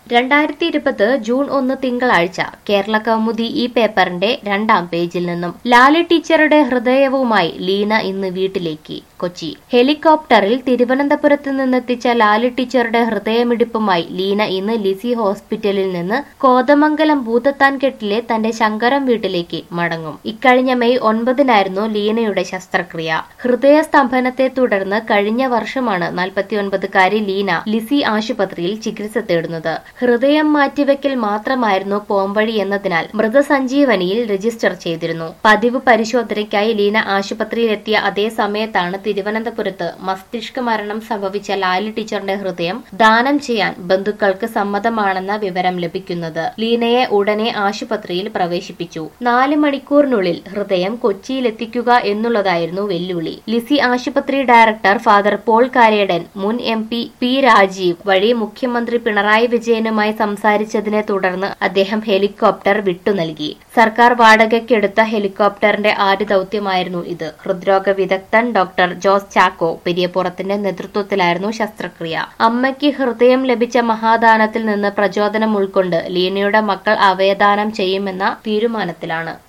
രണ്ടായിരത്തി ഇരുപത് ജൂൺ ഒന്ന് തിങ്കളാഴ്ച കേരള കൗമുദി ഈ പേപ്പറിന്റെ രണ്ടാം പേജിൽ നിന്നും ലാലി ടീച്ചറുടെ ഹൃദയവുമായി ലീന ഇന്ന് വീട്ടിലേക്ക് കൊച്ചി ഹെലികോപ്റ്ററിൽ തിരുവനന്തപുരത്ത് നിന്നെത്തിച്ച ലാലി ടീച്ചറുടെ ഹൃദയമിടിപ്പുമായി ലീന ഇന്ന് ലിസി ഹോസ്പിറ്റലിൽ നിന്ന് കോതമംഗലം ഭൂതത്താൻകെട്ടിലെ തന്റെ ശങ്കരം വീട്ടിലേക്ക് മടങ്ങും ഇക്കഴിഞ്ഞ മെയ് ഒൻപതിനായിരുന്നു ലീനയുടെ ശസ്ത്രക്രിയ ഹൃദയസ്തംഭനത്തെ തുടർന്ന് കഴിഞ്ഞ വർഷമാണ് നാൽപ്പത്തിയൊൻപതുകാരി ലീന ലിസി ആശുപത്രിയിൽ ചികിത്സ തേടുന്നത് ഹൃദയം മാറ്റിവെക്കൽ മാത്രമായിരുന്നു പോംവഴി എന്നതിനാൽ മൃതസഞ്ജീവനിയിൽ രജിസ്റ്റർ ചെയ്തിരുന്നു പതിവ് പരിശോധനയ്ക്കായി ലീന ആശുപത്രിയിലെത്തിയ അതേ സമയത്താണ് തിരുവനന്തപുരത്ത് മസ്തിഷ്ക മരണം സംഭവിച്ച ലാലി ടീച്ചറിന്റെ ഹൃദയം ദാനം ചെയ്യാൻ ബന്ധുക്കൾക്ക് സമ്മതമാണെന്ന വിവരം ലഭിക്കുന്നത് ലീനയെ ഉടനെ ആശുപത്രിയിൽ പ്രവേശിപ്പിച്ചു നാല് മണിക്കൂറിനുള്ളിൽ ഹൃദയം കൊച്ചിയിലെത്തിക്കുക എന്നുള്ളതായിരുന്നു വെല്ലുവിളി ലിസി ആശുപത്രി ഡയറക്ടർ ഫാദർ പോൾ കാരേഡൻ മുൻ എം പി പി രാജീവ് വഴി മുഖ്യമന്ത്രി പിണറായി വിജയനുമായി സംസാരിച്ചതിനെ തുടർന്ന് അദ്ദേഹം ഹെലികോപ്റ്റർ വിട്ടു നൽകി സർക്കാർ വാടകയ്ക്കെടുത്ത ഹെലികോപ്റ്ററിന്റെ ആദ്യ ദൌത്യമായിരുന്നു ഇത് ഹൃദ്രോഗ വിദഗ്ധൻ ഡോക്ടർ ജോസ് ചാക്കോ പെരിയപ്പുറത്തിന്റെ നേതൃത്വത്തിലായിരുന്നു ശസ്ത്രക്രിയ അമ്മയ്ക്ക് ഹൃദയം ലഭിച്ച മഹാദാനത്തിൽ നിന്ന് പ്രചോദനം ഉൾക്കൊണ്ട് ലീനയുടെ മക്കൾ അവയദാനം ചെയ്യുമെന്ന തീരുമാനത്തിലാണ്